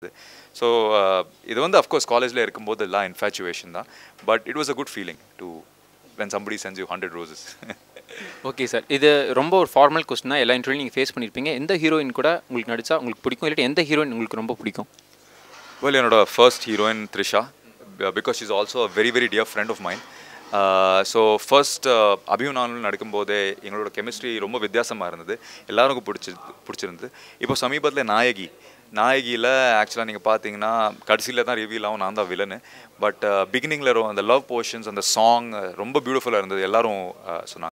so இது வந்து of course காலேஜில் இருக்கும்போது எல்லாம் இன்ஃபேச்சுவேஷன் தான் but it was a good feeling to when somebody sends you hundred roses okay sir இது ரொம்ப ஒரு ஃபார்மல் கொஸ்டினா எல்லா இன்டர்வியூ நீங்கள் ஃபேஸ் பண்ணியிருப்பீங்க எந்த ஹீரோயின் கூட உங்களுக்கு நடிச்சா உங்களுக்கு பிடிக்கும் இல்லாட்டி எந்த ஹீரோயின் உங்களுக்கு ரொம்ப பிடிக்கும் வெல் என்னோட first heroine Trisha because is also a very very dear friend of mind so first அபியும் நானும் நடக்கும்போதே எங்களோட கெமிஸ்ட்ரி ரொம்ப வித்தியாசமாக இருந்தது எல்லாருக்கும் பிடிச்சி பிடிச்சிருந்தது இப்போ சமீபத்தில் நாயகி நாயகியில் ஆக்சுவலாக நீங்கள் பார்த்தீங்கன்னா கடைசியில் தான் ரிவீல் ஆகும் நான் தான் வில்லனு பட் பிகினிங்கில் அந்த லவ் போர்ஷன்ஸ் அந்த சாங் ரொம்ப பியூட்டிஃபுல்லாக இருந்தது எல்லாரும் சொன்னாங்க